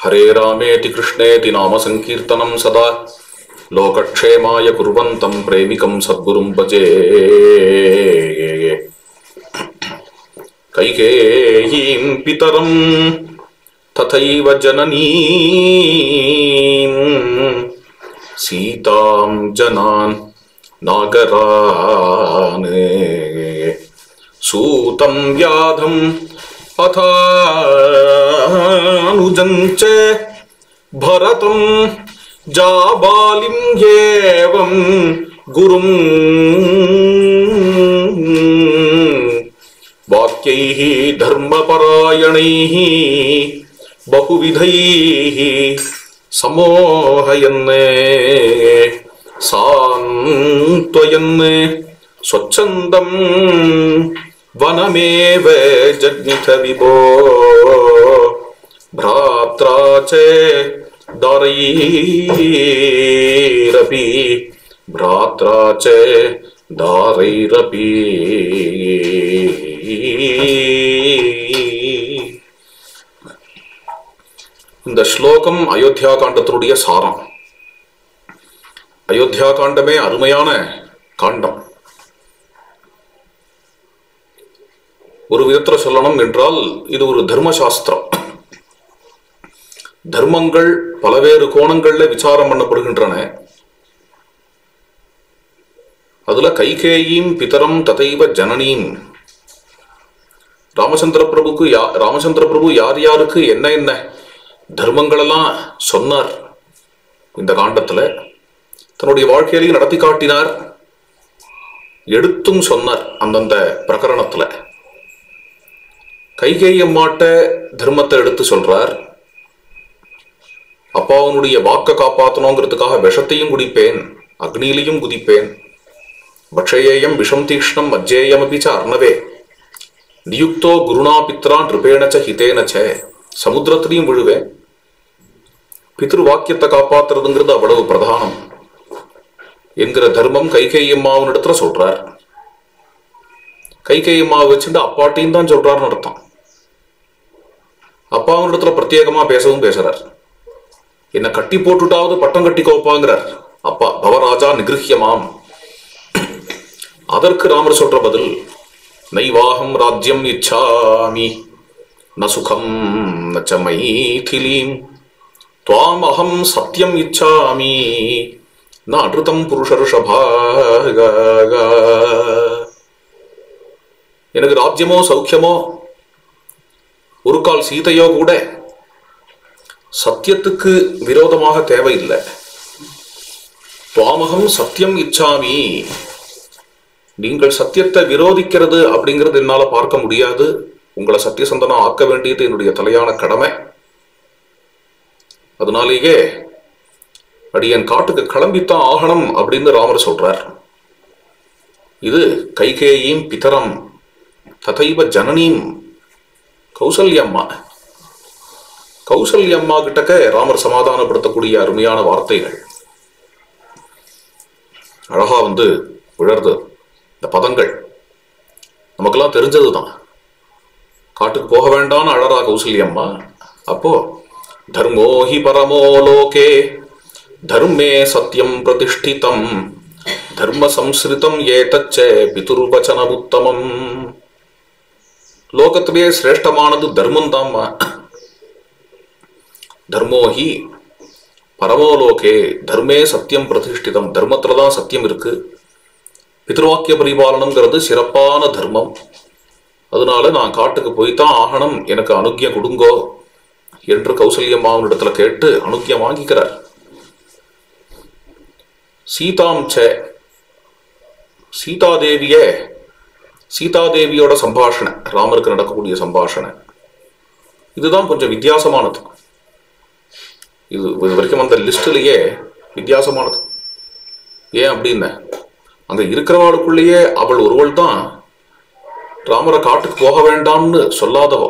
हरे रामेति कृष्णेति नाम सङ्कीर्तनं सदा लोकक्षेमाय कुर्वन्तं प्रेमिकं सद्गुरुं भजे कैकेयीं पितरं तथैव जननीं सीतां जनान् नागरान् सूतं व्याधम् अथानुजं च भरतं जाबालिं एवं गुरुं वाक्यैः धर्मपरायणैः बहुविधैः समोहयन् सान्त्वयन् स्वच्छन्दं वनमेव जज्ञिथ विभो भ्रात्रा च दारैरपि भ्रात्रा च दारैरपि இந்த ஸ்லோகம் அயோத்தியா காண்டத்தினுடைய சாரம் அயோத்தியா காண்டமே அருமையான காண்டம் ஒரு விதத்துல சொல்லணும் என்றால் இது ஒரு தர்மசாஸ்திரம் தர்மங்கள் பலவேறு கோணங்கள்ல விசாரம் பண்ணப்படுகின்றன அதுல கைகேயும் பிதரம் ததைவ ஜனனீம் ராமச்சந்திர பிரபுக்கு யா ராமச்சந்திர பிரபு யார் யாருக்கு என்ன என்ன தர்மங்களெல்லாம் சொன்னார் இந்த காண்டத்துல தன்னுடைய வாழ்க்கையிலையும் நடத்தி காட்டினார் எடுத்தும் சொன்னார் அந்தந்த பிரகரணத்துல கைகேயம்மாட்ட தர்மத்தை எடுத்து சொல்றார் அப்பாவனுடைய வாக்க காப்பாத்தணுங்கிறதுக்காக விஷத்தையும் குடிப்பேன் அக்னியிலையும் குதிப்பேன் பக்ஷயேயம் விஷம் தீக்ஷ்ணம் மஜ்ஜேயமபி ச அர்ணவே நியுக்தோ குருணா பித்ரா நிருபேணச்ச ஹிதேனச்ச சமுத்திரத்திலையும் விழுவேன் பித்ரு வாக்கியத்தை காப்பாத்துறதுங்கிறது அவ்வளவு பிரதானம் என்கிற தர்மம் கைகேயம்மாவனிடத்துல சொல்றார் கைகேயம்மாவை வச்சுட்டு அப்பாட்டையும் தான் சொல்றாருன்னு அர்த்தம் அப்பாவனிடத்துல பிரத்யேகமா பேசவும் பேசுறார் என்ன கட்டி போட்டுட்டாவது பட்டம் கட்டி கோப்பாங்கிறார் அப்பா பவராஜா நிகிருஹியமாம் அதற்கு ராமர் சொல்ற பதில் நைவாகம் ராஜ்யம் இச்சாமி ந சுகம் நச்ச மைதிலீம் துவாம் அகம் சத்தியம் இச்சாமி ந அருதம் புருஷருஷபா எனக்கு ராஜ்யமோ சௌக்கியமோ ஒரு கால் சீதையோ கூட சத்தியத்துக்கு விரோதமாக தேவையில்லை துவாமகம் சத்தியம் இச்சாமி நீங்கள் சத்தியத்தை விரோதிக்கிறது அப்படிங்கிறது என்னால பார்க்க முடியாது உங்களை சத்தியசந்தனா ஆக்க வேண்டியது என்னுடைய தலையான கடமை அதனாலேயே அடியன் காட்டுக்கு கிளம்பித்தான் ஆகணும் அப்படின்னு ராமர் சொல்றார் இது கைகேயும் பிதரம் ததைவ ஜனனீம் கௌசல்யம்மா கௌசல்யம்மா கிட்டக்க ராமர் சமாதானப்படுத்தக்கூடிய அருமையான வார்த்தைகள் அழகா வந்து விழருது இந்த பதங்கள் நமக்கெல்லாம் தெரிஞ்சதுதான் காட்டுக்கு போக வேண்டாம்னு அழறா கௌசல்யம்மா அப்போ தர்மோ ஹி பரமோ லோகே தர்மே சத்தியம் பிரதிஷ்டிதம் தர்ம சம்ஸ்கிருதம் ஏதச்ச பிதுர்வச்சனமுத்தமம் லோகத்திலேயே சிரேஷ்டமானது தர்மம் தாம்மா தர்மோஹி பரமோலோகே தர்மே சத்தியம் பிரதிஷ்டிதம் தர்மத்துல தான் சத்தியம் இருக்கு பித்ருவாக்கிய பரிபாலனம்ங்கிறது சிறப்பான தர்மம் அதனால நான் காட்டுக்கு போய்தான் ஆகணும் எனக்கு அனுக்கியம் கொடுங்கோ என்று கௌசல்யம்மாவனிடத்துல கேட்டு அனுக்கியம் வாங்கிக்கிறார் சீதாம் ச சீதாதேவிய சீதாதேவியோட சம்பாஷணை ராமருக்கு நடக்கக்கூடிய சம்பாஷணை இதுதான் கொஞ்சம் வித்தியாசமானது இது இது வரைக்கும் அந்த லிஸ்ட்லயே வித்தியாசமானது ஏன் அப்படின்னு அங்க இருக்கிறவாளுக்குள்ளேயே அவள் ஒருவள் தான் ராமரை காட்டுக்கு போக வேண்டாம்னு சொல்லாதவோ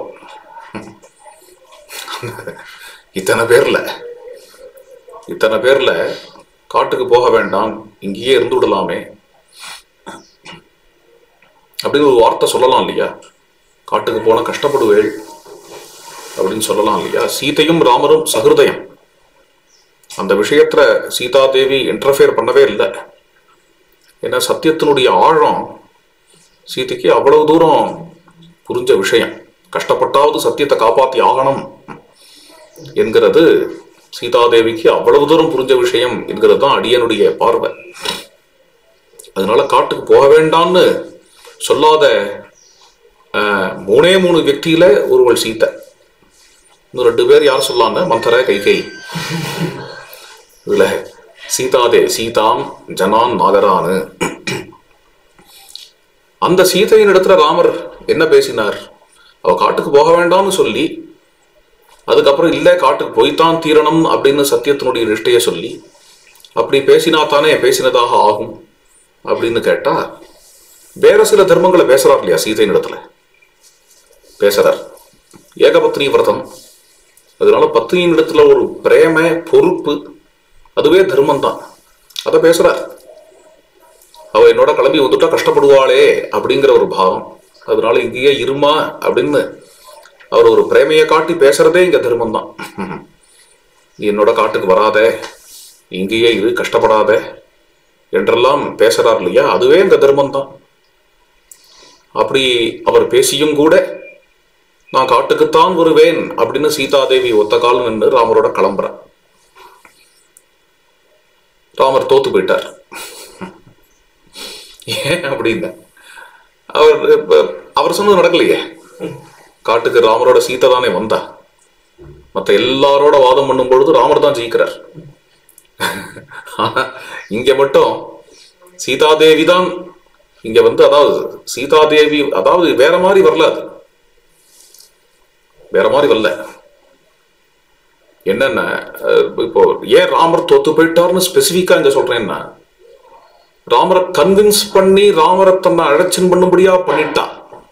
இத்தனை பேர்ல இத்தனை பேர்ல காட்டுக்கு போக வேண்டாம் இங்கேயே இருந்து விடலாமே அப்படின்னு ஒரு வார்த்தை சொல்லலாம் இல்லையா காட்டுக்கு போனா கஷ்டப்படுவேள் அப்படின்னு அப்படின்னு சொல்லலாம் இல்லையா சீதையும் ராமரும் சகிருதயம் அந்த விஷயத்துல சீதா தேவி இன்டர்ஃபியர் பண்ணவே இல்லை ஏன்னா சத்தியத்தினுடைய ஆழம் சீதைக்கு அவ்வளவு தூரம் புரிஞ்ச விஷயம் கஷ்டப்பட்டாவது சத்தியத்தை காப்பாத்தி ஆகணும் என்கிறது சீதாதேவிக்கு அவ்வளவு தூரம் புரிஞ்ச விஷயம் என்கிறது தான் அடியனுடைய பார்வை அதனால காட்டுக்கு போக வேண்டாம்னு சொல்லாத ஆஹ், மூணே மூணு వ్యక్తిயில ஒருவள் சீதை இன்னும் ரெண்டு பேர் யார் சொல்லாங்க மந்தர கைகை இதுல சீதாதே சீதாம் ஜனான் நாகரானு அந்த சீதையின் இடத்துல ராமர் என்ன பேசினார் அவ காட்டுக்கு போக வேண்டாம்னு சொல்லி அதுக்கப்புறம் இல்லை காட்டுக்கு போய்த்தான் தீரணும் அப்படின்னு சத்தியத்தினுடைய நிஷ்டையை சொல்லி அப்படி பேசினா தானே பேசினதாக ஆகும் அப்படின்னு கேட்டா வேற சில தர்மங்களை பேசுறார் இல்லையா சீதையின் இடத்துல பேசுறார் ஏகபத்னி விரதம் அதனால பத்னியின் இடத்துல ஒரு பிரேம பொறுப்பு அதுவே தர்மம் தான் அதை பேசுறார் அவ என்னோட கிளம்பி வந்துட்டா கஷ்டப்படுவாளே அப்படிங்கிற ஒரு பாவம் அதனால இங்கேயே இருமா அப்படின்னு அவர் ஒரு பிரேமையை காட்டி பேசுறதே இங்க தர்மம் தான் நீ என்னோட காட்டுக்கு வராத இங்கேயே இரு கஷ்டப்படாத என்றெல்லாம் பேசுறார் இல்லையா அதுவே இந்த தர்மம் தான் அப்படி அவர் பேசியும் கூட நான் காட்டுக்குத்தான் வருவேன் அப்படின்னு சீதாதேவி ஒத்த காலம் நின்று ராமரோட கிளம்புறார் ராமர் தோத்து போயிட்டார் ஏன் அப்படின்னா அவர் இப்ப- அவர் சொன்னது நடக்கலையே காட்டுக்கு ராமரோட சீதை தானே வந்தா மத்த எல்லாரோட வாதம் பண்ணும் பொழுது ராமர் தான் ஜெயிக்கிறார் ஆனா, இங்க மட்டும் சீதாதேவி தான் இங்க வந்து அதாவது சீதாதேவி அதாவது வேற மாதிரி வரல அது வேற மாதிரி வரல என்னென்ன அஹ், இப்போ ஏன் ராமர் தோத்து போயிட்டார்னு ஸ்பெசிஃபிக்கா இங்க சொல்றேன்னா ராமரை கன்வின்ஸ் பண்ணி ராமரை தன்னை அழைச்சன் பண்ணும்படியா பண்ணிட்டா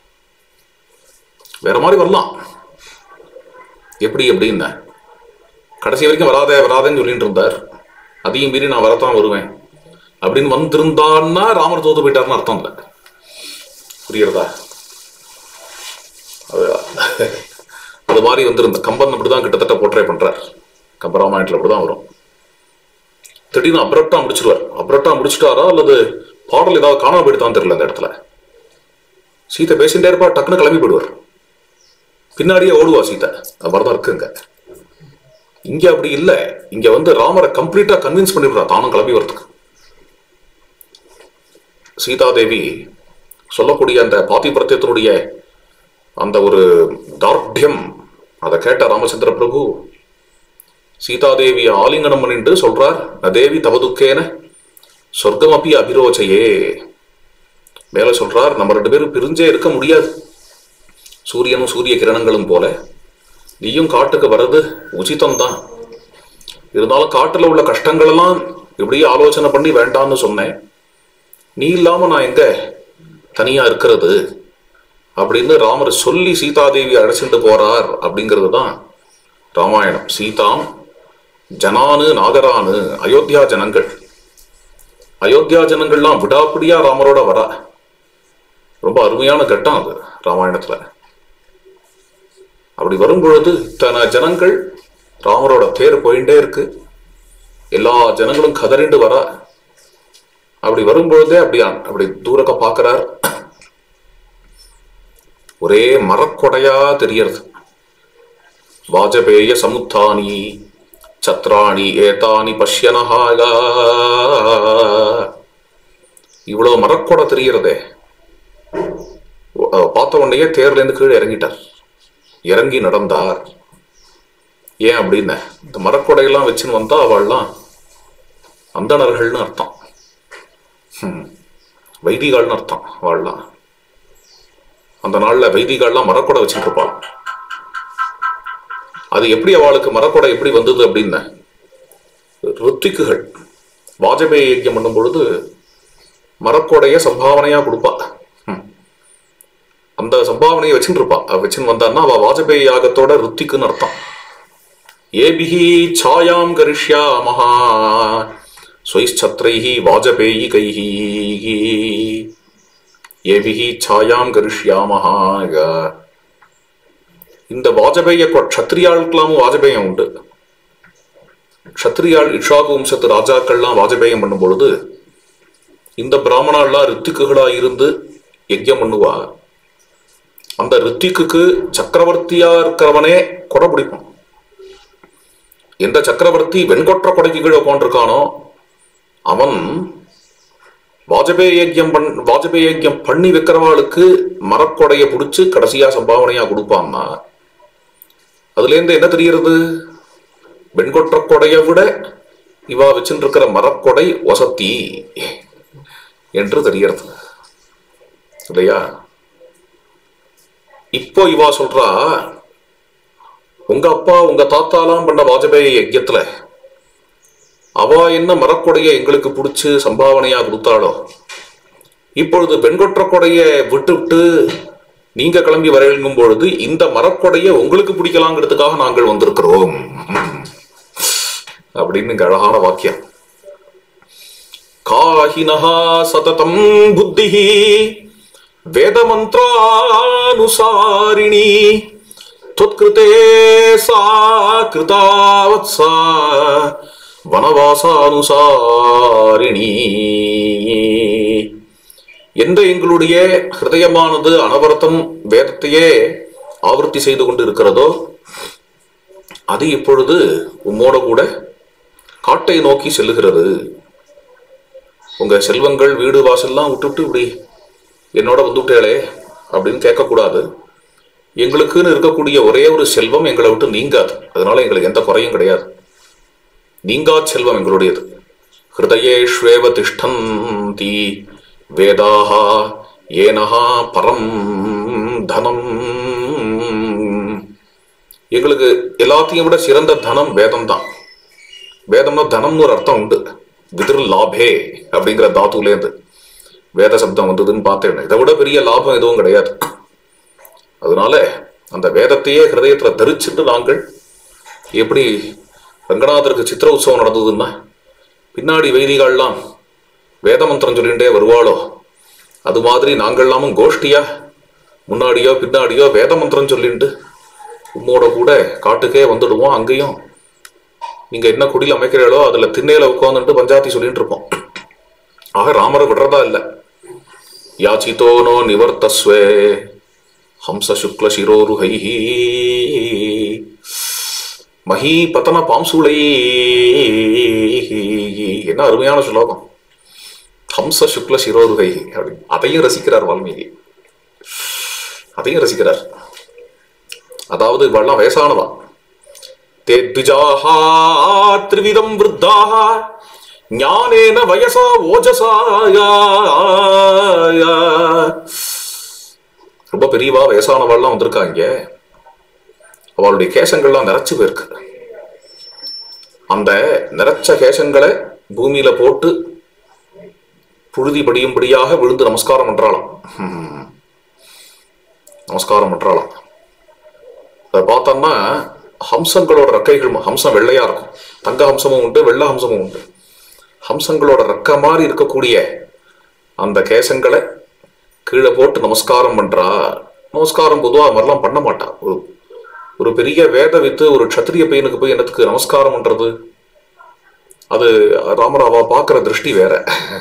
வேற மாதிரி வரலாம் எப்படி எப்படின்னா கடைசி வரைக்கும் வராதே வராதேன்னு சொல்லிட்டு இருந்தார் அதையும் மீறி நான் வரத்தான் வருவேன் அப்படின்னு வந்திருந்தான்னா ராமர் தோத்து போயிட்டாருன்னு அர்த்தம் இல்லை புரியுறதா அது அது மாதிரி வந்திருந்த கம்பன் அப்படிதான் கிட்டத்தட்ட போர்ட்ரே பண்றார் கம்பராமாயணத்துல அப்படிதான் வரும் திடீர்னு அப்ரப்டா முடிச்சிருவார் அப்ரப்டா முடிச்சிட்டாரா அல்லது பாடல் ஏதாவது காணாம போயிடுதான் தெரியல அந்த இடத்துல சீதை பேசிட்டே இருப்பா டக்குன்னு கிளம்பி போயிடுவார் பின்னாடியே ஓடுவா சீதை அது மாதிரிதான் இருக்குங்க இங்க அப்படி இல்ல இங்க வந்து ராமரை கம்ப்ளீட்டா கன்வின்ஸ் பண்ணிடுறா தானும் கிளம்பி வரதுக்கு சீதாதேவி சொல்லக்கூடிய அந்த பாத்திபிரத்தியத்தினுடைய அந்த ஒரு தார்ಢ்யம் அதை கேட்ட ராமச்சந்திர பிரபு சீதாதேவியை ஆலிங்கனம் பண்ணிட்டு சொல்றார் ந தேவி தவதுக்கேன சொர்க்கமப்பி அபிரோச்சையே மேல சொல்றார் நம்ம ரெண்டு பேரும் பிரிஞ்சே இருக்க முடியாது சூரியனும் சூரிய கிரணங்களும் போல நீயும் காட்டுக்கு வர்றது உச்சிதம்தான் இருந்தாலும் காட்டுல உள்ள கஷ்டங்கள் எல்லாம் இப்படியே ஆலோசனை பண்ணி வேண்டாம்னு சொன்னேன் நீ இல்லாம நான் எங்க தனியா இருக்கிறது அப்படின்னு ராமர் சொல்லி சீதாதேவி அழைச்சிட்டு போறார் அப்படிங்கிறது தான் ராமாயணம் சீதாம் ஜனானு நாகரானு அயோத்தியா ஜனங்கள் அயோத்தியா ஜனங்கள்லாம் விடாப்பிடியா ராமரோட வரா ரொம்ப அருமையான கட்டம் அது ராமாயணத்துல அப்படி வரும் பொழுது இத்தனை ஜனங்கள் ராமரோட தேர் போயிட்டே இருக்கு எல்லா ஜனங்களும் கதறிண்டு வரா அப்படி வரும்பொழுதே அப்படி அப்படி தூரக்க பார்க்கறார் ஒரே மரக்கொடையா தெரியறது வாஜபேய சமுத்தானி சத்ராணி ஏதானி பஷ்யனஹாகா இவ்வளவு மரக்கொடை தெரியறதே அஹ் பார்த்த உடனேயே தேர்ல இருந்து கீழே இறங்கிட்டார் இறங்கி நடந்தார் ஏன் அப்படின்னு இந்த மரக்கொடையெல்லாம் வச்சுன்னு வந்தா அவள்லாம் அந்தணர்கள்னு அர்த்தம் ஹம். வைதிகாள்னு அர்த்தம் அவள்லாம் அந்த நாள்ல வைதிகாள்லாம் மரக்கொடை வச்சுட்டு இருப்பாள் அது எப்படி அவளுக்கு மரக்கொடை எப்படி வந்தது அப்படின்னு ருத்திக்குகள் வாஜபேயி யஜ்யம் பண்ணும் பொழுது மரக்கொடைய சம்பாவனையா கொடுப்பா ஹம். அந்த சம்பாவனையை வச்சுட்டு இருப்பா அவ வச்சுன்னு வந்தான்னா அவ வாஜபேயி யாகத்தோட ருத்திக்குன்னு அர்த்தம் ஏபிஹி சாயாம் கரிஷ்யாமஹா ஸ்வைச்சத்ரைஹி வாஜபேயி கைஹி ஏபிஹி சாயாம் கரிஷ்யாமஹா இந்த வாஜபேய கொ- க்ஷத்ரியாளுக்கெல்லாமும் வாஜபேயம் உண்டு க்ஷத்ரியாள் இஷாகு வம்சத்து ராஜாக்கள்லாம் வாஜபேயம் பண்ணும் பொழுது இந்த பிராமணாலாம் ரித்திக்குகளா இருந்து யஜ்யம் பண்ணுவா அந்த ரித்திக்கு சக்கரவர்த்தியா இருக்கிறவனே கொடை பிடிப்பான் எந்த சக்கரவர்த்தி வெண்கொற்ற கொடைக்கு கீழே உட்காந்துருக்கானோ அவன் வாஜபேய யஜ்யம் பண் வாஜபேய யஜ்யம் பண்ணி வைக்கிறவாளுக்கு மரக்கொடையை பிடிச்சு கடைசியா சம்பாவனையா கொடுப்பான்னா அதுல இருந்து என்ன தெரிகிறது வெண்கொற்ற கொடையை விட இவா வச்சுட்டு இருக்கிற மரக்கொடை வசத்தி என்று தெரிகிறது இல்லையா இப்போ இவா சொல்றா உங்க அப்பா உங்க தாத்தாலாம் பண்ண வாஜபேயி யஜ்யத்துல அவ என்ன மரக்கொடைய எங்களுக்கு பிடிச்சு சம்பாவனையா கொடுத்தாளோ இப்பொழுது வெண்கொற்ற கொடைய விட்டுவிட்டு நீங்க கிளம்பி வரங்கும் பொழுது இந்த மரக்கொடைய உங்களுக்கு பிடிக்கலாங்கிறதுக்காக நாங்கள் வந்திருக்கிறோம் அப்படின்னு இங்க அழகான வாக்கியம் காஹினஹா சததம் புத்திஹி வேதமந்திரானுசாரிணி त्वत्कृते सा कृतावत्सा வனவாசானுசாரிணி எந்த எங்களுடைய ஹிருதயமானது அனவரத்தம் வேதத்தையே ஆவர்த்தி செய்து கொண்டு இருக்கிறதோ அது இப்பொழுது உம்மோட கூட காட்டை நோக்கி செல்லுகிறது உங்க செல்வங்கள் வீடு வாசல்லாம் விட்டுவிட்டு இப்படி என்னோட வந்துவிட்டேளே அப்படின்னு கேட்கக்கூடாது எங்களுக்குன்னு இருக்கக்கூடிய ஒரே ஒரு செல்வம் எங்களை விட்டு நீங்காது அதனால எங்களுக்கு எந்த குறையும் கிடையாது நீங்கா செல்வம் எங்களுடையது ஹிருதயேஷ்வேவ திஷ்டந்தி வேதாஹா ஏனஹா பரம் தனம் எங்களுக்கு எல்லாத்தையும் விட சிறந்த தனம் வேதம் தான் வேதம்னா தனம்னு ஒரு அர்த்தம் உண்டு விதிர் லாபே அப்படிங்கிற தாத்துலேருந்து வேத சப்தம் வந்ததுன்னு பார்த்தேன் இதை விட பெரிய லாபம் எதுவும் கிடையாது அதனால அந்த வேதத்தையே ஹிருதயத்துல தரிச்சுட்டு நாங்கள் எப்படி ரங்கநாதருக்கு சித்திர உற்சவம் நடந்ததுன்னா பின்னாடி வைதிகள்லாம் வேத மந்திரம் சொல்லிகிட்டே வருவாளோ அது மாதிரி நாங்கள்லாமும் கோஷ்டியா முன்னாடியோ பின்னாடியோ வேத மந்திரம் சொல்லிட்டு உம்மோட கூட காட்டுக்கே வந்துடுவோம் அங்கேயும் நீங்க என்ன குடியில் அமைக்கிறீங்களோ அதுல திண்ணையில உட்காந்துட்டு பஞ்சாத்தி சொல்லிட்டு இருப்போம் ஆக ராமரை விடுறதா இல்லை யாச்சித்தோனோ நிவர்த்தஸ்வே ஹம்ச சுக்ல சிரோருகைஹி மகி பத்தன பாம்சூளை என்ன அருமையான ஸ்லோகம் ஹம்ச சுக்ல சிரோருகை அப்படி அதையும் ரசிக்கிறார் வால்மீகி அதையும் ரசிக்கிறார் அதாவது இவெல்லாம் வயசானவா தேத்விஜாஹா த்ரிவிதம் விருத்தாக ஞானேன வயசா ஓஜசாயா ரொம்ப பெரியவா வயசானவாள்லாம் வந்திருக்காங்க அவளுடைய கேசங்கள்லாம் நிறைச்சு போயிருக்கு அந்த நிறைச்ச கேசங்களை பூமியில போட்டு புழுதி படியும்படியாக விழுந்து நமஸ்காரம் பண்றாளாம் ஹம். நமஸ்காரம் பண்றாளாம் அதை பார்த்தோம்னா ஹம்சங்களோட ரெக்கைகள் ஹம்சம் வெள்ளையா இருக்கும் தங்க ஹம்சமும் உண்டு வெள்ளை ஹம்சமும் உண்டு ஹம்சங்களோட ரெக்க மாதிரி இருக்கக்கூடிய அந்த கேசங்களை கீழே போட்டு நமஸ்காரம் பண்றா நமஸ்காரம் பொதுவா அது மாதிரிலாம் பண்ண மாட்டா ஒரு ஒரு பெரிய வேத வித்து ஒரு க்ஷத்திரிய பையனுக்கு போய் என்னத்துக்கு நமஸ்காரம் பண்றது அது ராமராவா பார்க்குற திருஷ்டி வேற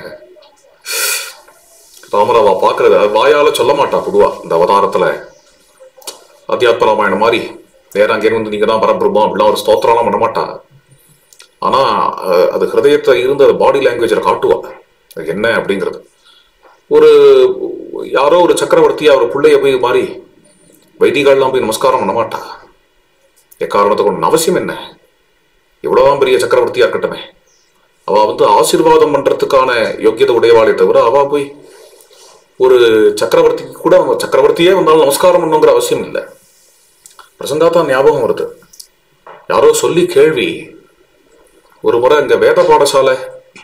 ராமராவா பார்க்கறது அது வாயால சொல்ல மாட்டா பொதுவா இந்த அவதாரத்துல அத்தியாத்ம ராமாயணம் மாதிரி நேரம் அங்கே வந்து நீங்க தான் பரபிரம்மம் அப்படிலாம் ஒரு ஸ்தோத்திரம்லாம் பண்ண மாட்டா ஆனா அஹ், அது ஹிருதயத்துல இருந்து அது பாடி லாங்குவேஜில் காட்டுவா அது என்ன அப்படிங்கிறது ஒரு யாரோ ஒரு சக்கரவர்த்தி அவர் பிள்ளைய போய் இது மாதிரி வைதிகாலாம் போய் நமஸ்காரம் பண்ண மாட்டா எக்காரணத்தை கொண்டு அவசியம் என்ன எவ்வளவுதான் பெரிய சக்கரவர்த்தியா இருக்கட்டுமே அவ வந்து ஆசீர்வாதம் பண்றதுக்கான யோக்கியதை உடையவாளே தவிர அவ போய் ஒரு சக்கரவர்த்திக்கு கூட அவங்க சக்கரவர்த்தியே வந்தாலும் நமஸ்காரம் பண்ணுங்கிற அவசியம் இல்லை பிரசங்கா தான் ஞாபகம் வருது யாரோ சொல்லி கேள்வி ஒரு முறை இங்க வேத பாடசாலை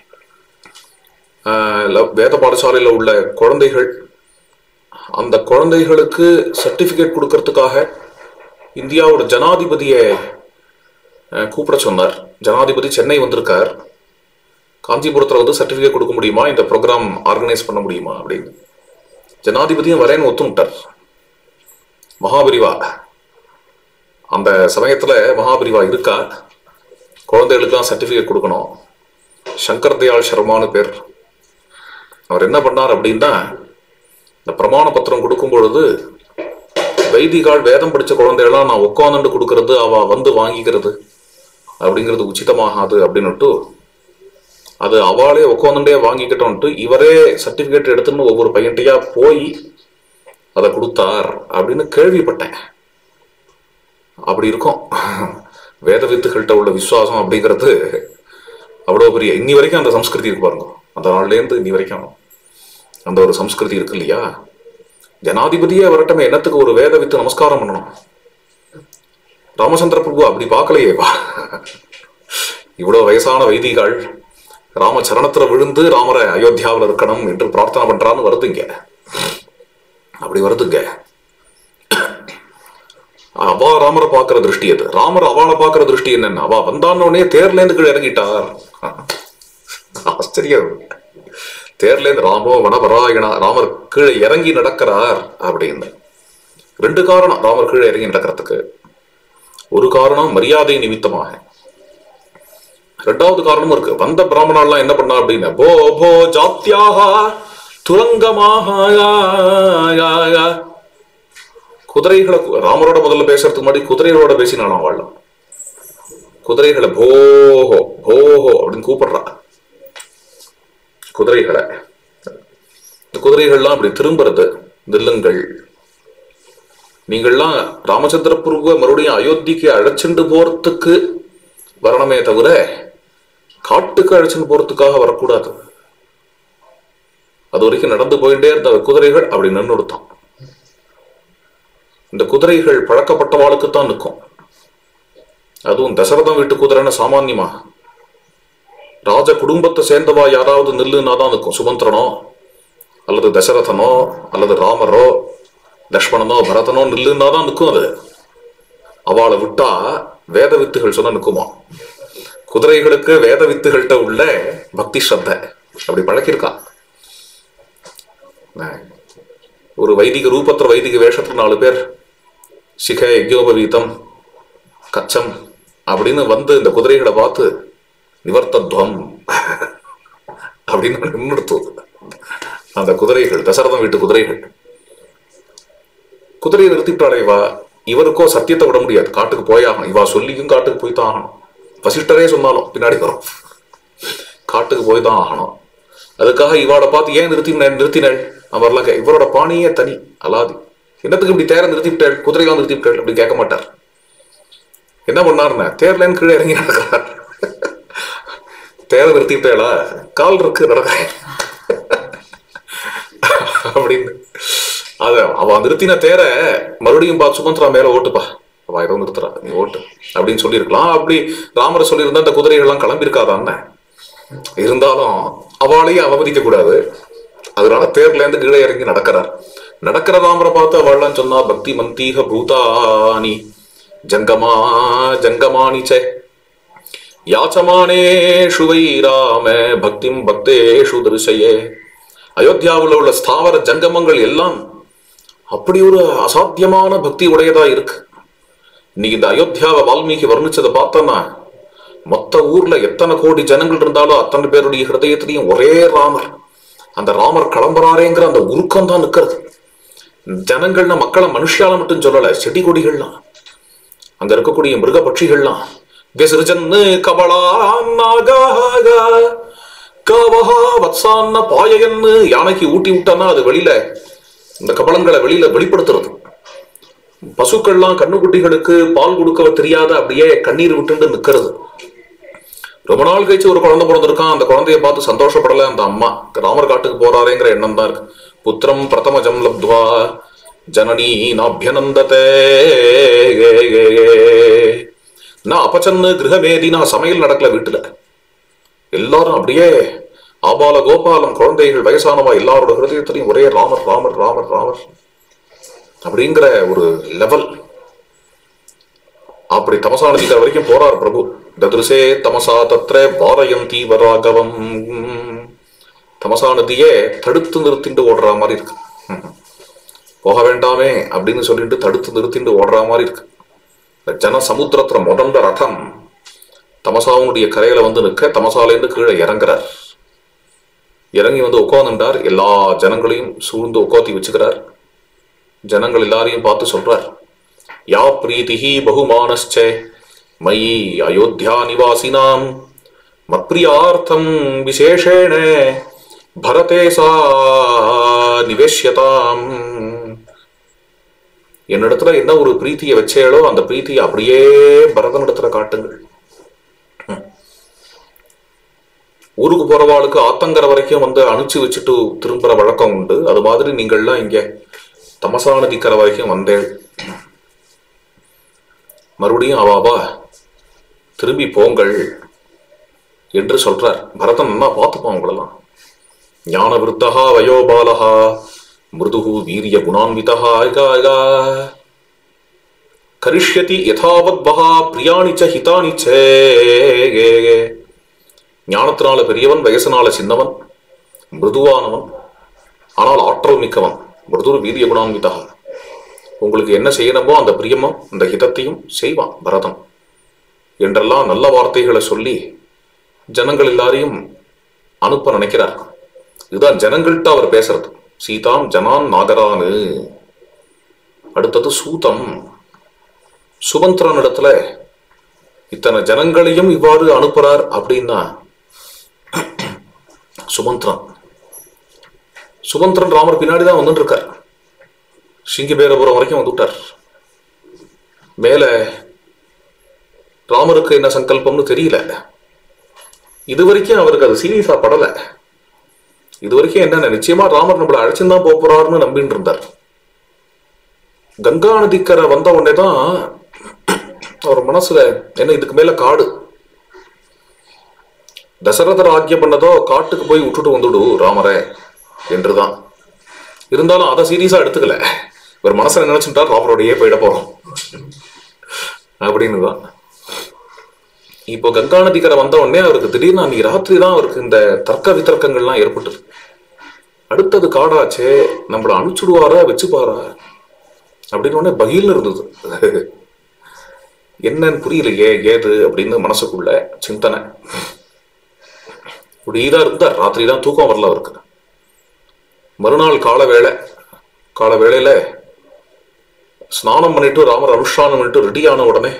ஆஹ், ல- வேத பாடசாலையில் உள்ள குழந்தைகள் அந்த குழந்தைகளுக்கு சர்டிபிகேட் கொடுக்கறதுக்காக இந்தியாவோட ஜனாதிபதியை அஹ், கூப்பிட சொன்னார் ஜனாதிபதி சென்னை வந்திருக்கார் காஞ்சிபுரத்தில் வந்து சர்டிபிகேட் கொடுக்க முடியுமா இந்த ப்ரோக்ராம் ஆர்கனைஸ் பண்ண முடியுமா அப்படின்னு ஜனாதிபதியும் வரேன்னு ஒத்துனுட்டார் மகாபரிவா அந்த சமயத்துல மகாபிரிவா இருக்கா குழந்தைகளுக்கெல்லாம் சர்டிபிகேட் கொடுக்கணும் சங்கர் தயாள் சர்மான்னு பேர் அவர் என்ன பண்ணார் அப்படின்னா இந்த பிரமாண பத்திரம் கொடுக்கும் பொழுது வைதிகால் வேதம் படிச்ச குழந்தைகளாம் நான் உட்காந்துட்டு கொடுக்கறது அவ வந்து வாங்கிக்கிறது அப்படிங்கிறது உச்சிதமாகாது அப்படின்னுட்டு அது அவளே உட்காந்துட்டே வாங்கிக்கிட்டோன்ட்டு இவரே சர்டிபிகேட் எடுத்துன்னு ஒவ்வொரு பையன்ட்டையா போய் அதை கொடுத்தார் அப்படின்னு கேள்விப்பட்டேன் அப்படி இருக்கும் வேத வித்துகள்கிட்ட உள்ள விசுவாசம் அப்படிங்கிறது அவ்வளோ பெரிய இன்னி வரைக்கும் அந்த சம்ஸ்கிருதி இருக்கு பாருங்க அந்த நாள்லேருந்து இன்னி வரைக்கும் அந்த ஒரு சம்ஸ்கிருதி இருக்கு இல்லையா ஜனாதிபதியே வரட்டமே என்னத்துக்கு ஒரு வேத வித்து நமஸ்காரம் பண்ணணும் ராமச்சந்திர பிரபு அப்படி பார்க்கலையேப்பா இவ்வளவு வயசான வைதிகள் ராம சரணத்துல விழுந்து ராமரை அயோத்தியாவில் இருக்கணும் என்று பிரார்த்தனை பண்றான்னு வருதுங்க அப்படி வருதுங்க அவா ராமரை பார்க்கிற திருஷ்டி அது ராமர் அவளை பார்க்கிற திருஷ்டி என்னன்னு அவ வந்தான்னொடனே தேர்ல இருந்து கீழே இறங்கிட்டார் ஆச்சரியம் தேர்ல இருந்து ராமோ வனபராயணா ராமர் கீழே இறங்கி நடக்கிறார் அப்படின்னு ரெண்டு காரணம் ராமர் கீழே இறங்கி நடக்கிறதுக்கு ஒரு காரணம் மரியாதை நிமித்தமாக ரெண்டாவது காரணமும் இருக்கு வந்த பிராமணாலாம் என்ன பண்ணா அப்படின்னு போ போ ஜாத்தியாக துரங்கமாக குதிரைகளை ராமரோட முதல்ல பேசுறதுக்கு முன்னாடி குதிரைகளோட பேசினாலும் வாழலாம் குதிரைகளை போஹோ போஹோ அப்படின்னு கூப்பிடுறா குதிரைகளை இந்த குதிரைகள்லாம் அப்படி திரும்புறது நில்லுங்கள் நீங்கள்லாம் ராமச்சந்திர பிரபுவை மறுபடியும் அயோத்திக்கு அழைச்சிட்டு போறதுக்கு வரணுமே தவிர காட்டுக்கு அழைச்சிட்டு போறதுக்காக வரக்கூடாது அது வரைக்கும் நடந்து போயிட்டே இருந்த குதிரைகள் அப்படி நின்றுடுத்தான் இந்த குதிரைகள் பழக்கப்பட்டவாளுக்கு தான் நிற்கும் அதுவும் தசரதம் வீட்டு குதிரைன்னு சாமான்யமா ராஜ குடும்பத்தை சேர்ந்தவா யாராவது நில்லுன்னா தான் நிற்கும் சுமந்திரனோ அல்லது தசரதனோ அல்லது ராமரோ லக்ஷ்மணனோ பரதனோ நில்லுன்னா தான் நிற்கும் அது அவளை விட்டா வேத வித்துகள் சொன்னா நிற்குமா குதிரைகளுக்கு வேத வித்துகள்கிட்ட உள்ள பக்தி ஸ்ரத்த அப்படி பழக்கியிருக்கா ஒரு வைதிக ரூபத்துல வைதிக வேஷத்துல நாலு பேர் சிக யஜ்யோபவீதம் கச்சம் அப்படின்னு வந்து இந்த குதிரைகளை பார்த்து நிவர்த்தத்வம் அப்படின்னு நின்றுடுத்து அந்த குதிரைகள் தசரதம் வீட்டு குதிரைகள் குதிரையை நிறுத்திட்டாளே இவா இவருக்கோ சத்தியத்தை விட முடியாது காட்டுக்கு போயாகணும் இவா சொல்லியும் காட்டுக்கு போய் தான் ஆகணும் வசிஷ்டரே சொன்னாலும் பின்னாடி வரும் காட்டுக்கு போய் தான் ஆகணும் அதுக்காக இவாளை பார்த்து ஏன் நிறுத்தி நிறுத்தினாள் அவர்லாம் இவரோட பாணியே தனி அலாதி என்னத்துக்கு இப்படி தேரை நிறுத்தி விட்டாள் குதிரைலாம் நிறுத்தி விட்டாள் அப்படி கேட்க மாட்டார் என்ன பண்ணாருன்னா தேர்லேன்னு கீழே இறங்கி நடக்கிறார் தேரை நிறுத்தி விட்டாளா கால் இருக்கு நடக்கிறேன் அப்படின்னு அத அவ நிறுத்தின தேர மறுபடியும் பா சுமந்திரா மேல ஓட்டுப்பா அவ ஏதோ நிறுத்துறா நீ ஓட்டு அப்படின்னு சொல்லியிருக்கலாம் அப்படி ராமர் சொல்லியிருந்தா அந்த குதிரைகள்லாம் கிளம்பியிருக்காதான்னு இருந்தாலும் அவளையும் அவமதிக்க கூடாது அதனால தேர்ல இருந்து கீழே இறங்கி நடக்கிறார் நடக்கிற ராமரை பார்த்து அவள்லாம் சொன்னா பக்தி மந்தீக பூதானி ஜங்கமா ஜங்கமானிச்சே யாச்சமானேஷு வை ராம பக்திம் பக்தேஷு திருஷயே அயோத்தியாவில் உள்ள ஸ்தாவர ஜங்கமங்கள் எல்லாம் அப்படி ஒரு அசாத்தியமான பக்தி உடையதா இருக்கு இன்னைக்கு இந்த அயோத்தியாவை வால்மீகி வர்ணிச்சதை பார்த்தோன்னா மொத்த ஊர்ல எத்தனை கோடி ஜனங்கள் இருந்தாலும் அத்தனை பேருடைய ஹிருதயத்திலையும் ஒரே ராமர் அந்த ராமர் கிளம்புறாரேங்கிற அந்த உருக்கம் தான் நிக்கிறது ஜனங்கள்னா மக்களை மனுஷால மட்டும் சொல்லல செடி கொடிகள்லாம் அங்க இருக்கக்கூடிய மிருக பட்சிகள்லாம் விசர்ஜன்னு கபலா நாகாக கவஹா வத்சான்ன பாயன்னு யானைக்கு ஊட்டி விட்டான்னா அது வெளியில இந்த கபலங்களை வெளியில வெளிப்படுத்துறது பசுக்கள்லாம் கண்ணுக்குட்டிகளுக்கு பால் கொடுக்க தெரியாத அப்படியே கண்ணீர் விட்டுண்டு நிக்கிறது ரொம்ப நாள் கழிச்சு ஒரு குழந்தை பிறந்திருக்கான் அந்த குழந்தைய பார்த்து சந்தோஷப்படல அந்த அம்மா ராமர் காட்டுக்கு போறாரேங்கிற எண்ணம் தான் இருக்கு புத்திரம் பிரதமஜம் லப்துவா ஜனனி நாபியனந்ததே நான் அப்பச்சன்னு கிரகமேதி நான் சமையல் நடக்கல வீட்டுல எல்லாரும் அப்படியே ஆபால கோபாலம் குழந்தைகள் வயசானவா எல்லாரோட ஹிருதயத்திலையும் ஒரே ராமர் ராமர் ராமர் ராமர் அப்படிங்கிற ஒரு லெவல் அப்படி தமசா நதிக்கிற வரைக்கும் போறார் பிரபு ததுருசே தமசா தத்ர பாரயம் தீவராகவம் தமசா நதியே தடுத்து நிறுத்திட்டு ஓடுற மாதிரி இருக்கு போக வேண்டாமே அப்படின்னு சொல்லிட்டு தடுத்து நிறுத்திட்டு ஓடுற மாதிரி இருக்கு இந்த ஜன சமுத்திரத்துல முதல்ல ரதம் தமசாவுடைய கரையில வந்து நிற்க தமசாலேருந்து கீழே இறங்குறார் இறங்கி வந்து உட்காந்துட்டார் எல்லா ஜனங்களையும் சூழ்ந்து உட்காத்தி வச்சுக்கிறார் ஜனங்கள் எல்லாரையும் பார்த்து சொல்றார் யா பிரீதிஹி பகுமானஸ்ச மயி அயோத்தியா நிவாசினாம் மத்பிரியார்த்தம் விசேஷேண பரதே சா நிவேஷ்யதாம் என்னிடத்துல என்ன ஒரு பிரீத்தியை வச்சேளோ அந்த பிரீத்தியை அப்படியே பரதனிடத்துல காட்டுங்கள் ஊருக்கு போறவாளுக்கு ஆத்தங்கரை வரைக்கும் வந்து அனுப்பிச்சு வச்சுட்டு திரும்புற வழக்கம் உண்டு அது மாதிரி நீங்கள்லாம் இங்க தமசா நதிக்கரை வரைக்கும் வந்தேள் மறுபடியும் அவாவா திரும்பி போங்கள் என்று சொல்றார் பரதன் நல்லா பார்த்துப்பான் உங்களெல்லாம் ஞான விருத்தகா வயோபாலகா மிருதுகு வீரிய குணான்விதா ஐகா ஐகா கரிஷ்யதி யதாவத் வகா பிரியாணி ச ஹிதானி ச ஞானத்தினால பெரியவன் வயசனால சின்னவன் மிருதுவானவன் ஆனால் ஆற்றல் மிக்கவன் மிருதுர் வீரிய குணான்விதா உங்களுக்கு என்ன செய்யணுமோ அந்த பிரியமும் அந்த ஹிதத்தையும் செய்வான் பரதன் என்றெல்லாம் நல்ல வார்த்தைகளை சொல்லி ஜனங்கள் எல்லாரையும் அனுப்ப நினைக்கிறார் இதுதான் ஜனங்கள்கிட்ட அவர் பேசுறது சீதாம் ஜனான் நாகரானு அடுத்தது சூதம் சுமந்திரன் இடத்துல இத்தனை ஜனங்களையும் இவ்வாறு அனுப்புறார் அப்படின்னா சுமந்திரன் சுமந்திரன் ராமர் பின்னாடி தான் வந்துட்டு இருக்கார் சிங்கிபேரபுரம் வரைக்கும் வந்துட்டார் மேல ராமருக்கு என்ன சங்கல்பம்னு தெரியல இது வரைக்கும் அவருக்கு அது சீரியஸா படல இது வரைக்கும் என்னென்ன நிச்சயமா ராமர் நம்மளை அழைச்சுதான் போக போறாருன்னு நம்பின்னு இருந்தார் கங்கா நதிக்கரை வந்த உடனே தான் அவர் மனசுல என்ன இதுக்கு மேல காடு தசரதர் ஆக்கியம் பண்ணதோ காட்டுக்கு போய் விட்டுட்டு வந்துடு ராமரை என்றுதான் இருந்தாலும் அதை சீரியஸா எடுத்துக்கல இவர் மனசுல நினைச்சுட்டார் ராமரோடையே போயிட போறோம் அப்படின்னு தான் இப்போ கங்கா நதிக்கரை வந்த உடனே அவருக்கு திடீர்னு அன்னைக்கு ராத்திரி தான் அவருக்கு இந்த தர்க்க வித்தர்க்கங்கள்லாம் ஏற்பட்டது அடுத்தது காடாச்சே நம்மள அனுப்பிச்சுடுவாரா வச்சுப்பாரா அப்படின்னு உடனே பகீல்னு இருந்தது என்னன்னு புரியலையே ஏது அப்படின்னு மனசுக்குள்ள சிந்தனை இப்படிதான் இருந்தார் ராத்திரி தான் தூக்கம் வரல அவருக்கு மறுநாள் கால வேளை கால வேளையில ஸ்நானம் பண்ணிட்டு ராமர் அனுஷ்டானம் பண்ணிட்டு ரெடி ஆன உடனே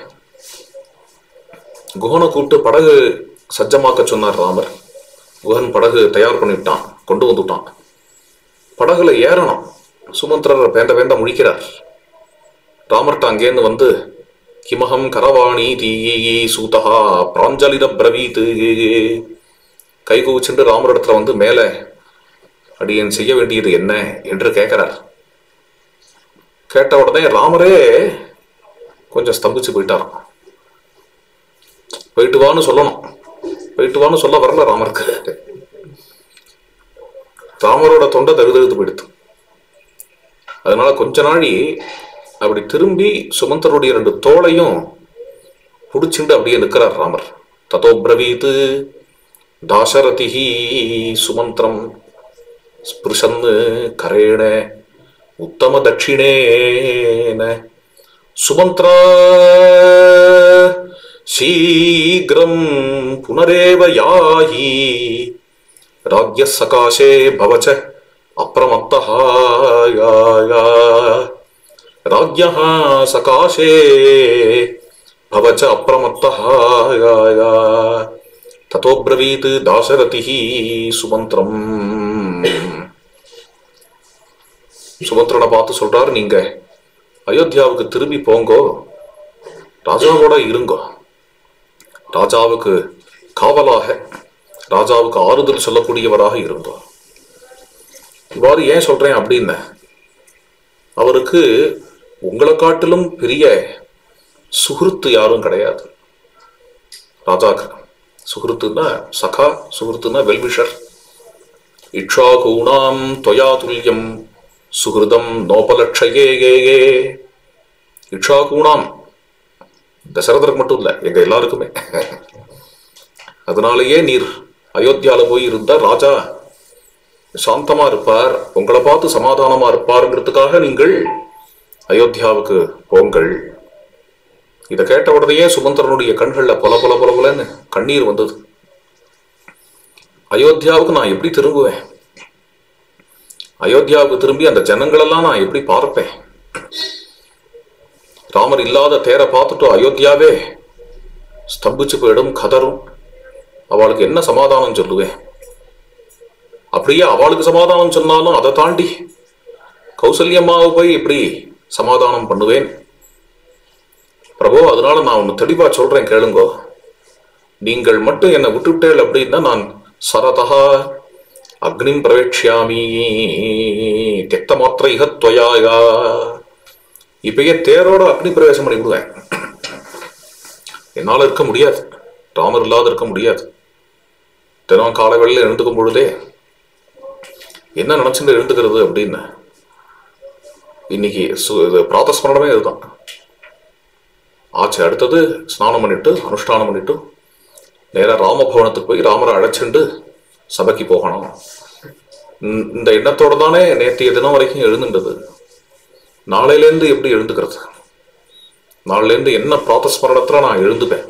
குஹனை கூப்பிட்டு படகு சஜ்ஜமாக்க சொன்னார் ராமர் குஹன் படகு தயார் பண்ணிவிட்டான் கொண்டு வந்துட்டான் படகுல ஏறணும் சுமந்திரர் வேந்த வேந்த முழிக்கிறார் ராமர்ட்ட அங்கேருந்து வந்து கிமகம் கரவாணி தீயி சூதகா பிராஞ்சலித பிரவீத் கைகூச்சென்று ராமரிடத்துல வந்து மேலே அடியன் செய்ய வேண்டியது என்ன என்று கேட்கிறார் கேட்ட உடனே ராமரே கொஞ்சம் ஸ்தம்பிச்சு போயிட்டாராம் போயிட்டு வான்னு சொல்லணும் போயிட்டு வான்னு சொல்ல வரல ராமருக்கு ராமரோட தொண்டை தகுதகுத்து போயிடுது அதனால கொஞ்ச நாழி அப்படி திரும்பி சுமந்தருடைய ரெண்டு தோளையும் புடிச்சுண்டு அப்படியே நிற்கிறார் ராமர் ததோ பிரவீத் தாசரதிஹி சுமந்திரம் ஸ்பிருஷன்னு கரேண உத்தம தட்சிணேன சுமந்திரா சீக்கிரம் புனரேவ யாயி ராஜ்ய சகாசே பவச்ச அப்பிரமத்தः யா யா राज्ञः सकाशे भव च अप्रमत्तः या या ततोब्रवीत् दाशरथिः சுமந்திரம் சுமந்திரனை பார்த்து சொல்றாரு நீங்க அயோத்தியாவுக்கு திரும்பி போங்கோ ராஜாவோட இருங்கோ ராஜாவுக்கு காவலாக ராஜாவுக்கு ஆறுதல் சொல்லக்கூடியவராக இருந்தோ இவ்வாறு ஏன் சொல்றேன் அப்படின்னு அவருக்கு உங்களை காட்டிலும் பெரிய சுகிருத்து யாரும் கிடையாது ராஜாக்கு சுகிருத்துன்னா சகா சுகிருத்துன்னா வெல்விஷர் இக்ஷாகூணாம் தொயா துல்லியம் சுகிருதம் நோபலட்சயே ஏ ஏ இக்ஷாகூணாம் தசரதருக்கு மட்டும் இல்ல எங்க எல்லாருக்குமே அதனாலேயே நீர் அயோத்தியால போய் இருந்தா ராஜா சாந்தமா இருப்பார் உங்களை பார்த்து சமாதானமா இருப்பாருங்கிறதுக்காக நீங்கள் அயோத்தியாவுக்கு போங்கள் இதை கேட்ட உடனேயே சுமந்திரனுடைய கண்கள்ல பொல பொல பொல பொலன்னு கண்ணீர் வந்தது அயோத்தியாவுக்கு நான் எப்படி திரும்புவேன் அயோத்தியாவுக்கு திரும்பி அந்த ஜனங்களெல்லாம் நான் எப்படி பார்ப்பேன் ராமர் இல்லாத தேரை பார்த்துட்டு அயோத்தியாவே ஸ்தம்பிச்சு போயிடும் கதரும் அவளுக்கு என்ன சமாதானம் சொல்லுவேன் அப்படியே அவளுக்கு சமாதானம் சொன்னாலும் அதை தாண்டி கௌசல்யம்மாவை போய் எப்படி சமாதானம் பண்ணுவேன் பிரபு அதனால நான் ஒன்று தெளிவா சொல்றேன் கேளுங்கோ நீங்கள் மட்டும் என்னை விட்டுவிட்டேள் அப்படின்னா நான் சரதா அக்னிம் பிரவேட்சியாமி தெக்த மாத்திர இகத்வயாயா இப்பயே தேரோட அக்னி பிரவேசம் பண்ணி விடுவேன் என்னால இருக்க முடியாது ராமர் இல்லாத இருக்க முடியாது தினம் காலை வேளையில எழுந்துக்கும் பொழுதே என்ன நினைச்சுட்டு எழுந்துக்கிறது அப்படின்னு இன்னைக்கு சு- இது பிராத்தஸ்மரணமே இதுதான் ஆச்சு அடுத்தது ஸ்நானம் பண்ணிட்டு அனுஷ்டானம் பண்ணிட்டு நேரா ராமபவனத்துக்கு போய் ராமரை அழைச்சிண்டு சபைக்கு போகணும் இந்த- இந்த எண்ணத்தோட தானே நேற்றைய தினம் வரைக்கும் எழுந்துட்டது நாளையிலேருந்து எப்படி எழுந்துக்கிறது நாளையிலேருந்து என்ன பிராத்தஸ்மரணத்துல நான் எழுந்துப்பேன்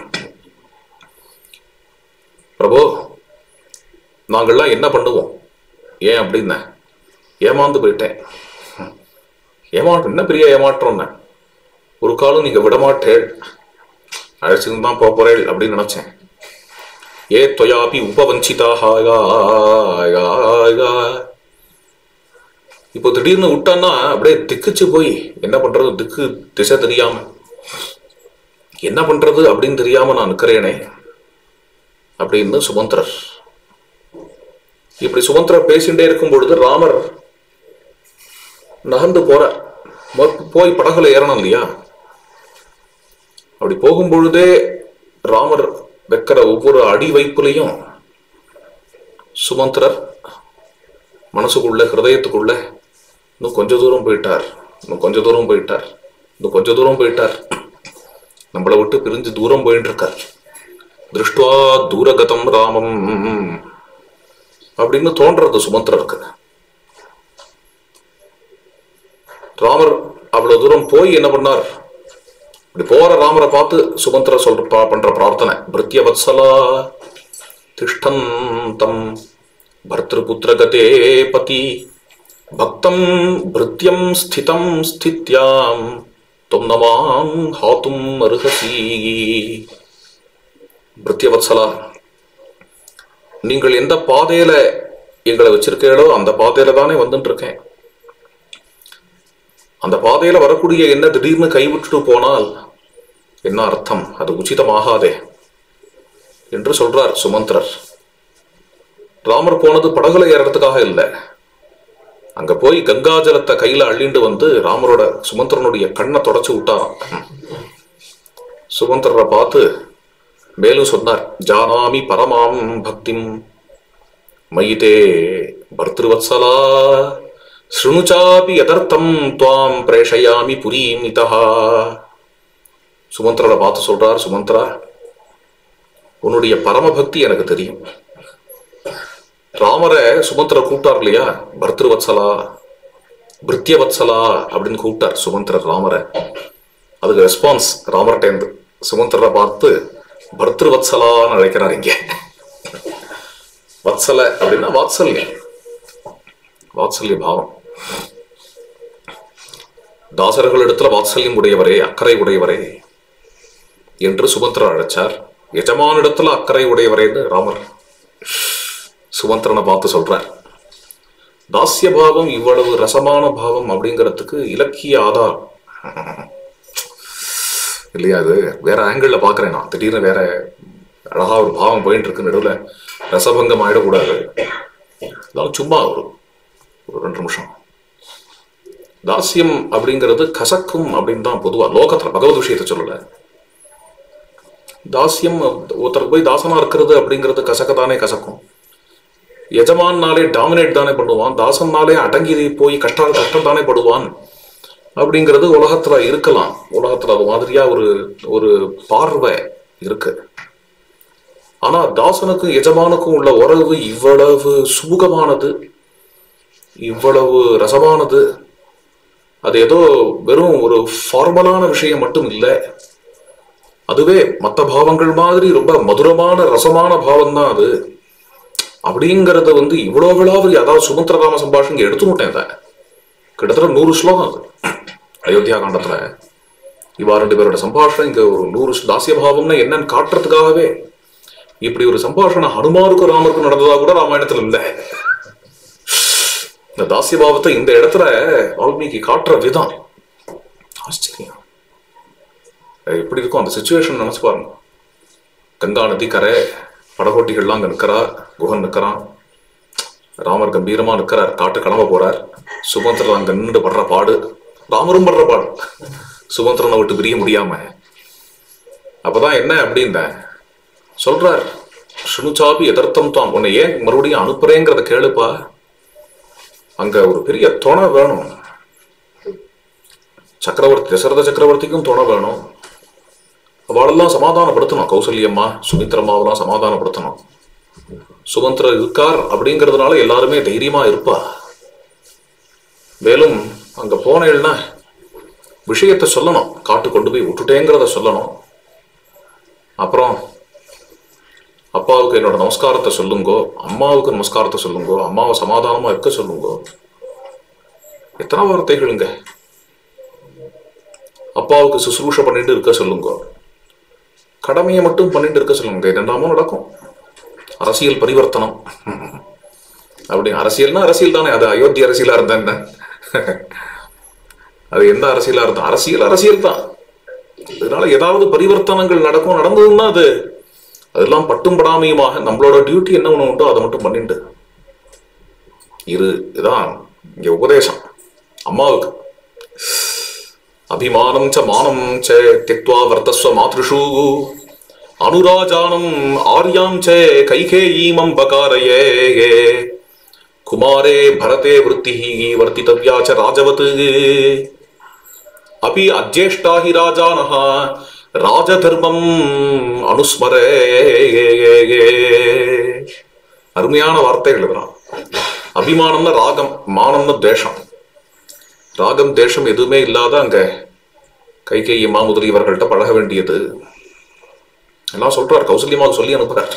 பிரபு நாங்கள்லாம் என்ன பண்ணுவோம் ஏன் அப்படின்ன ஏமாந்து போயிட்டேன் ஏமாற்றம் என்ன பெரிய ஏமாற்றம்னு ஒரு காலம் நீங்க விடமாட்டேள் அழைச்சிருந்து தான் போக போறேள் அப்படின்னு நினைச்சேன் ஏ தொயாபி உபவஞ்சிதாக இப்போ திடீர்னு விட்டான்னா அப்படியே திக்குச்சு போய் என்ன பண்றது திக்கு திசை தெரியாம என்ன பண்றது அப்படின்னு தெரியாம நான் நிக்கிறேனே அப்படின்னு சுமந்திரர் இப்படி சுமந்திரர் பேசிட்டே இருக்கும் பொழுது ராமர் நகர்ந்து போற போய் படகுல ஏறணும் இல்லையா அப்படி போகும் பொழுதே ராமர் வைக்கிற ஒவ்வொரு அடி வைப்புலையும் சுமந்திரர் மனசுக்குள்ள ஹிருதயத்துக்குள்ள இன்னும் கொஞ்ச தூரம் போயிட்டார் இன்னும் கொஞ்ச தூரம் போயிட்டார் இன்னும் கொஞ்ச தூரம் போயிட்டார் நம்மளை விட்டு பிரிஞ்சு தூரம் போயிட்டு இருக்கார் திருஷ்டுவா தூரகதம் ராமம் அப்படின்னு தோன்றது சுமந்திரருக்கு ராமர் அவ்வளவு தூரம் போய் என்ன பண்ணார் இப்படி போற ராமரை பார்த்து சுமந்திர சொல்ற பா- பண்ற பிரார்த்தனை பிருத்திய வத்சலா திஷ்டந்தம் பர்திருபுத்திரகதே பதி பக்தம் பிருத்தியம் ஸ்திதம் ஸ்தித்யாம் தொம் நமாம் ஹாத்தும் அருகசி பிருத்தியவத்சலா நீங்கள் எந்த பாதையில எங்களை வச்சிருக்கீங்களோ அந்த பாதையில தானே வந்துட்டு இருக்கேன் அந்த பாதையில வரக்கூடிய என்ன திடீர்னு கைவிட்டுட்டு போனால் என்ன அர்த்தம் அது உச்சிதமாகாதே என்று சொல்றார் சுமந்திரர் ராமர் போனது படகுல ஏறதுக்காக இல்லை அங்க போய் கங்கா ஜலத்தை கையில அள்ளிண்டு வந்து ராமரோட சுமந்திரனுடைய கண்ணை தொடச்சு விட்டாராம் சுமந்திரரை பார்த்து மேலும் சொன்னார் ஜானாமி பரமாம் பக்திம் மயிதே பர்திருவத்சலா ஸ்ருணுச்சாபி யதர்த்தம் துவாம் பிரேஷயாமி புரீம் இதஹா சுமந்திரரை பார்த்து சொல்றார் சுமந்திரா உன்னுடைய பரமபக்தி எனக்கு தெரியும் ராமரை சுமந்திர கூப்பிட்டார் இல்லையா பர்திருவத்சலா பிருத்தியவத்சலா அப்படின்னு கூப்பிட்டார் சுமந்திரர் ராமரை அதுக்கு ரெஸ்பான்ஸ் ராமர்டேந்து சுமந்திரரை பார்த்து பர்திருவத்சலான்னு அழைக்கிறார் இங்க வத்சல அப்படின்னா வாத்சல்யம் வாத்சல்ய பாவம் தாசர்கள் இடத்துல வாத்சல்யம் உடையவரே அக்கறை உடையவரே என்று சுமந்திரர் அழைச்சார் எஜமானிடத்துல அக்கறை உடையவரேன்னு ராமர் சுமந்திரனை பார்த்து சொல்றார் தாசிய பாவம் இவ்வளவு ரசமான பாவம் அப்படிங்கிறதுக்கு இலக்கிய ஆதாரம் இல்லையா அது வேற ஆங்கிள் பாக்குறேன் நான் திடீர்னு வேற அழகா ஒரு பாவம் போயிட்டு இருக்கு நடுவுல ரசபங்கம் ஆயிடக்கூடாது அதான் சும்மா ஒரு ஒரு ரெண்டு நிமிஷம் தாசியம் அப்படிங்கிறது கசக்கும் அப்படின்னு தான் பொதுவா லோகத்துல பகவத் விஷயத்தை சொல்லல தாசியம் ஒருத்தருக்கு போய் தாசனா இருக்கிறது அப்படிங்கிறது கசக்கத்தானே கசக்கும் எஜமான்னாலே டாமினேட் தானே பண்ணுவான் தாசன்னாலே அடங்கி போய் கஷ்ட கஷ்டம் தானே படுவான் அப்படிங்கிறது உலகத்துல இருக்கலாம் உலகத்துல அது மாதிரியா ஒரு ஒரு பார்வை இருக்கு ஆனா தாசனுக்கும் எஜமானுக்கும் உள்ள உறவு இவ்வளவு சுமூகமானது இவ்வளவு ரசமானது அது ஏதோ வெறும் ஒரு ஃபார்மலான விஷயம் மட்டும் இல்லை அதுவே மற்ற பாவங்கள் மாதிரி ரொம்ப மதுரமான ரசமான பாவம் தான் அது அப்படிங்கறத வந்து இவ்வளோ விழாவரி அதாவது சுமந்திரராம சம்பாஷம் இங்க எடுத்து விட்டேன் இதை. கிட்டத்தட்ட நூறு ஸ்லோகம் அது அயோத்தியா காண்டத்துல இவா ரெண்டு பேரோட சம்பாஷணம் இங்க ஒரு நூறு தாசிய பாவம்னா என்னன்னு காட்டுறதுக்காகவே இப்படி ஒரு சம்பாஷணம் ஹனுமாருக்கும் ராமருக்கும் நடந்ததா கூட ராமாயணத்துல இல்லை இந்த தாசிய பாவத்தை இந்த இடத்துல வால்மீகி காட்டுற விதம் ஆச்சரியம் அது எப்படி இருக்கும் அந்த சுச்சுவேஷன் நினைச்சு பாருங்க கங்கா நதி கரை படகோட்டிகள்லாம் அங்க நிக்கிறா குகன் நிக்கிறான் ராமர் கம்பீரமா நிக்கிறார் காட்டு கிளம்ப போறார் சுமந்திரன் அங்க நின்று படுற பாடு ராமரும் படுற பாடு சுமந்திரனை விட்டு பிரிய முடியாம அப்பதான் என்ன அப்படின்ன சொல்றார் சுனுச்சாபி எதர்த்தம் தான் உன்னை ஏன் மறுபடியும் அனுப்புறேங்கிறத கேளுப்பா அங்க ஒரு பெரிய துணை வேணும் சக்கரவர்த்தி தசரத சக்கரவர்த்திக்கும் துணை வேணும் அவளெல்லாம் சமாதானப்படுத்தணும் கௌசல்யம்மா சுமித்ரம்மாவெல்லாம் சமாதானப்படுத்தணும் சுமந்திரர் இருக்கார் அப்படிங்கிறதுனால எல்லாருமே தைரியமா இருப்பா மேலும் அங்க போனேன்னா விஷயத்தை சொல்லணும் காட்டு கொண்டு போய் விட்டுட்டேங்கிறத சொல்லணும் அப்புறம் அப்பாவுக்கு என்னோட நமஸ்காரத்தை சொல்லுங்கோ அம்மாவுக்கு நமஸ்காரத்தை சொல்லுங்கோ அம்மாவை சமாதானமா இருக்க சொல்லுங்கோ எத்தனை வார்த்தைகளுங்க அப்பாவுக்கு சுசுரூஷ பண்ணிட்டு இருக்க சொல்லுங்கோ கடமையை மட்டும் பண்ணிட்டு இருக்க சொல்லுங்க இது என்னமோ நடக்கும் அரசியல் பரிவர்த்தனம் அப்படி அரசியல்னா அரசியல் தானே அது அயோத்தி அரசியலா இருந்தா என்ன அது எந்த அரசியலா இருந்தா அரசியல் அரசியல் தான் இதனால ஏதாவது பரிவர்த்தனங்கள் நடக்கும் நடந்ததுன்னா அது அதெல்லாம் பட்டும் படாமையுமாக நம்மளோட டியூட்டி என்ன ஒண்ணு உண்டோ அதை மட்டும் பண்ணிட்டு இரு இதான் இங்க உபதேசம் அம்மாவுக்கு அபிமானம் ச மானம் ச திக்வா வர்த்தஸ்வ மாத்ருஷு அனுராஜானம் ஆர்யாம் ச கைகேயீமம் பகாரயே குமாரே பரதே விருத்தி வர்த்தித்தவ்யா ச ராஜவத் அபி அஜ்யேஷ்டா ஹி ராஜானः ராஜதர்மம் அனுஸ்மரே அருமையான வார்த்தைகள் இதெல்லாம் அபிமானம்னா ராகம் மானம்னா தேஷம் ராகம் தேஷம் எதுவுமே இல்லாத அங்க கைகேயி மாமுதலி இவர்கள்ட்ட பழக வேண்டியது எல்லாம் சொல்றார் கௌசல்யமாக சொல்லி அனுப்புறார்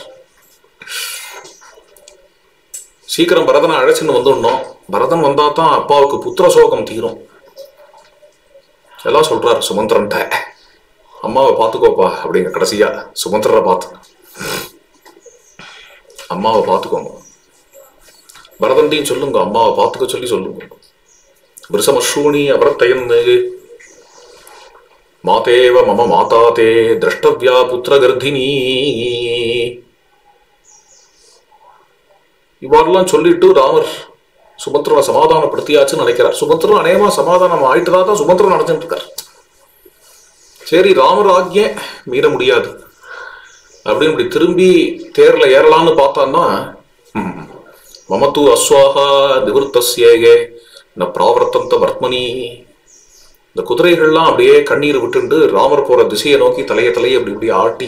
சீக்கிரம் பரதனை அழைச்சின்னு வந்துடணும் பரதன் வந்தா தான் அப்பாவுக்கு புத்திர சோகம் தீரும் எல்லாம் சொல்றார் சுமந்திரன்ட்ட அம்மாவை பார்த்துக்கோப்பா அப்படிங்க கடைசியா சுமந்திரரை பார்த்து அம்மாவை பார்த்துக்கோங்க பரதன்டையும் சொல்லுங்க அம்மாவை பார்த்துக்க சொல்லி சொல்லுங்க விருசமஸ்ரூணி அபரத்தயன்னு மாதேவ மம மாதா தே திரஷ்டவ்யா புத்திரகர்தினி இவ்வாறெல்லாம் சொல்லிட்டு ராமர் சுமந்திரனை சமாதானப்படுத்தியாச்சுன்னு நினைக்கிறார் சுமந்திரன் அநேகமா சமாதானம் ஆயிட்டுதா தான் சுமந்திரன் நடந்துட்டு இருக்கார் சரி ராமர் ஆக்ஞை மீற முடியாது அப்படின்னு இப்படி திரும்பி தேர்ல ஏறலாம்னு பார்த்தான்னா ம், மமத்து அஸ்வாகா நிவர்த்தஸ்யேகே ந பிராவர்த்தந்த வர்த்மனி இந்த குதிரைகள்லாம் அப்படியே கண்ணீர் விட்டுண்டு ராமர் போற திசையை நோக்கி தலைய தலையை அப்படி இப்படி ஆட்டி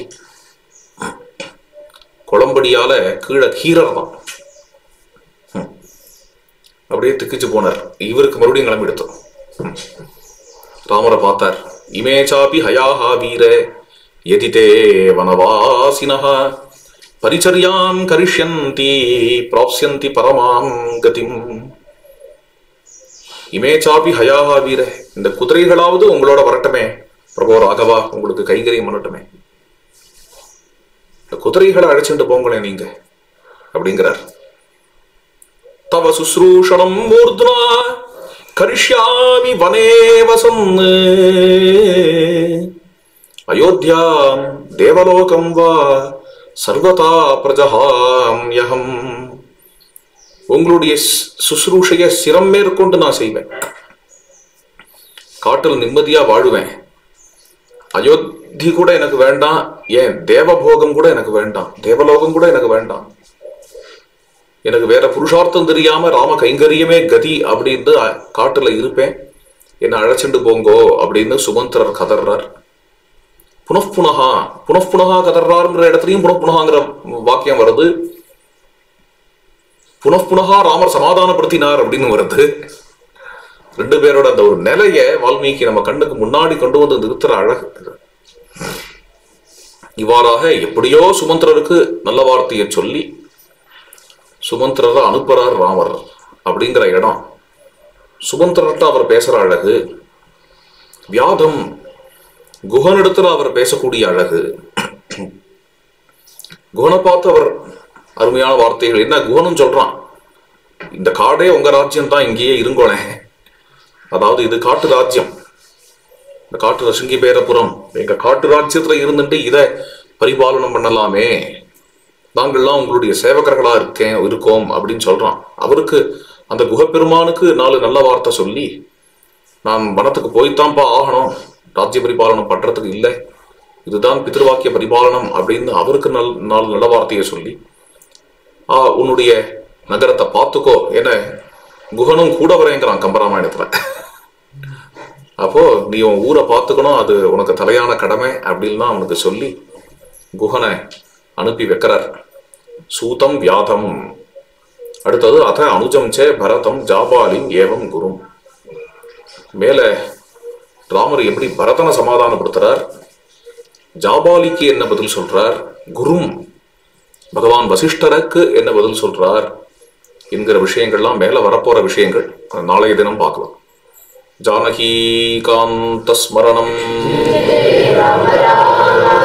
குளம்படியால கீழே கீரர் தான் ம். அப்படியே திக்கிச்சு போனார் இவருக்கு மறுபடியும் கிளம்பி எடுத்தோம் ம். ராமரை பார்த்தார் இமே சாபி ஹயாஹா வீர எதிதே வனவாசினः பரிச்சரியாம் கரிஷ்யந்தி பிராப்ஸ்யந்தி பரமாம் கதிம் இமே சாபி ஹயாஹா வீர இந்த குதிரைகளாவது உங்களோட வரட்டுமே பிரபோ ராகவா உங்களுக்கு கைங்கரியம் பண்ணட்டுமே இந்த குதிரைகளை அழைச்சிட்டு போங்களேன் நீங்க அப்படிங்கிறார் தவ சுஸ்ரூஷணம் மூர்த்னா கரிஷ்யாமி வனே வசன் அயோத்தியாம் தேவலோகம் வா சர்வதா பிரஜகாம்யகம் உங்களுடைய ஸ்- சுசுரூஷைய சிரம் மேற்கொண்டு நான் செய்வேன் காட்டில் நிம்மதியா வாழுவேன் அயோத்தி கூட எனக்கு வேண்டாம் ஏன் தேவபோகம் கூட எனக்கு வேண்டாம் தேவலோகம் கூட எனக்கு வேண்டாம் எனக்கு வேற புருஷார்த்தம் தெரியாம ராம கைங்கரியமே கதி அப்படின்னு அ- காட்டுல இருப்பேன் என்னை அழைச்சிட்டு போங்கோ அப்படின்னு சுமந்திரர் கதறார் புனఃப்புனகா புனఃப்புனகா கதறாருங்கிற இடத்துலயும் புனఃப்புனகாங்கிற வாக்கியம் வருது புனఃப்புனகா ராமர் சமாதானப்படுத்தினார் அப்படின்னு வருது ரெண்டு பேரோட அந்த ஒரு நிலைய வால்மீகி நம்ம கண்ணுக்கு முன்னாடி கொண்டு வந்து நிறுத்துற அழகு இது. இவ்வாறாக எப்படியோ சுமந்திரருக்கு நல்ல வார்த்தையை சொல்லி சுமந்திரரை அனுப்புறார் ராமர் அப்படிங்கிற இடம் சுமந்திரர்கிட்ட அவர் பேசுற அழகு வியாதம் குஹனிடத்துல அவர் பேசக்கூடிய அழகு குஹனை பார்த்து அவர் அருமையான வார்த்தைகள் என்ன குஹனும் சொல்றான் இந்த காடே உங்க ராஜ்யம் தான் இங்கேயே இருங்கோனே அதாவது இது காட்டு ராஜ்யம் இந்த காட்டு ரசுங்கி பேரபுரம் எங்க காட்டு ராஜ்யத்துல இருந்துட்டு இதை பரிபாலனம் பண்ணலாமே நாங்கள்லாம் உங்களுடைய சேவகர்களா இருக்கேன் இருக்கோம் அப்படின்னு சொல்றான் அவருக்கு அந்த குகப்பெருமானுக்கு நாலு நல்ல வார்த்தை சொல்லி நான் வனத்துக்கு போய்த்தான்ப்பா ஆகணும் ராஜ்ய பரிபாலனம் பண்றதுக்கு இல்லை இதுதான் பித்ருவாக்கிய பரிபாலனம் அப்படின்னு அவருக்கு நல் நாலு நல்ல வார்த்தையை சொல்லி ஆ உன்னுடைய நகரத்தை பார்த்துக்கோ என குகனும் கூட வரேங்கிறான் கம்பராமாயணத்துல அப்போ நீ உன் ஊரை பார்த்துக்கணும் அது உனக்கு தலையான கடமை அப்படின்லாம் அவனுக்கு சொல்லி குஹனை அனுப்பி வைக்கிறார் சூதம் வியாதம் அடுத்தது அத அனுஜம் சே பரதம் ஜாபாலிம் ஏவம் குரும் மேல ராமர் எப்படி பரதனை சமாதானப்படுத்துறார் ஜாபாலிக்கு என்ன பதில் சொல்றார் குரும் பகவான் வசிஷ்டருக்கு என்ன பதில் சொல்றார் என்கிற விஷயங்கள்லாம் மேல வரப்போற விஷயங்கள் அதை நாளைய தினம் பார்க்கலாம் ஜானகி காந்த ஸ்மரணம்